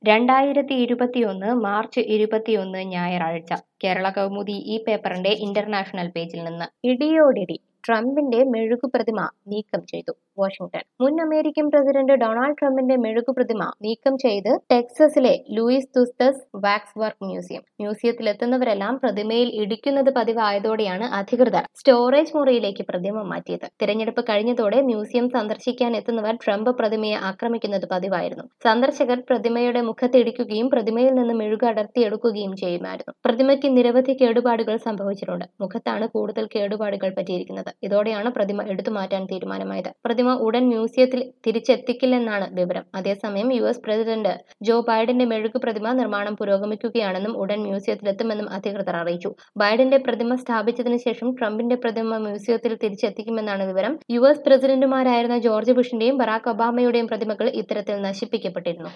രണ്ടായിരത്തി ഇരുപത്തിയൊന്ന് മാർച്ച് ഇരുപത്തിയൊന്ന് ഞായറാഴ്ച കേരള കൗമുദി ഈ പേപ്പറിന്റെ ഇന്റർനാഷണൽ പേജിൽ നിന്ന് ഇടിയോടിടി ട്രംപിന്റെ മെഴുകു പ്രതിമ നീക്കം ചെയ്തു വാഷിംഗ്ടൺ മുൻ അമേരിക്കൻ പ്രസിഡന്റ് ഡൊണാൾഡ് ട്രംപിന്റെ മെഴുകു പ്രതിമ നീക്കം ചെയ്ത് ടെക്സസിലെ Louis Tussauds wax work museum മ്യൂസിയത്തിലെത്തുന്നവരെല്ലാം പ്രതിമയിൽ ഇടിക്കുന്നത് പതിവായതോടെയാണ് അധികൃതർ സ്റ്റോറേജ് മുറിയിലേക്ക് പ്രതിമ മാറ്റിയത് തിരഞ്ഞെടുപ്പ് കഴിഞ്ഞതോടെ മ്യൂസിയം സന്ദർശിക്കാൻ എത്തുന്നവർ ട്രംപ് പ്രതിമയെ ആക്രമിക്കുന്നത് പതിവായിരുന്നു സന്ദർശകർ പ്രതിമയുടെ മുഖത്തിടിക്കുകയും പ്രതിമയിൽ നിന്ന് മെഴുക് അടർത്തിയെടുക്കുകയും ചെയ്യുമായിരുന്നു പ്രതിമയ്ക്ക് നിരവധി കേടുപാടുകൾ സംഭവിച്ചിട്ടുണ്ട് മുഖത്താണ് കൂടുതൽ കേടുപാടുകൾ പറ്റിയിരിക്കുന്നത് ഇതോടെയാണ് പ്രതിമ എടുത്തുമാറ്റാൻ തീരുമാനമായത് പ്രതിമ ഉടൻ മ്യൂസിയത്തിൽ തിരിച്ചെത്തിക്കില്ലെന്നാണ് വിവരം അതേസമയം യു എസ് പ്രസിഡന്റ് ജോ ബൈഡന്റെ മെഴുകു പ്രതിമ നിർമ്മാണം പുരോഗമിക്കുകയാണെന്നും ഉടൻ മ്യൂസിയത്തിലെത്തുമെന്നും അധികൃതർ അറിയിച്ചു ബൈഡന്റെ പ്രതിമ സ്ഥാപിച്ചതിനു ശേഷം ട്രംപിന്റെ പ്രതിമ മ്യൂസിയത്തിൽ തിരിച്ചെത്തിക്കുമെന്നാണ് വിവരം യു എസ് പ്രസിഡന്റുമാരായിരുന്ന ജോർജ് ബുഷിന്റെയും ബറാക് ഒബാമയുടെയും പ്രതിമകൾ ഇത്തരത്തിൽ നശിപ്പിക്കപ്പെട്ടിരുന്നു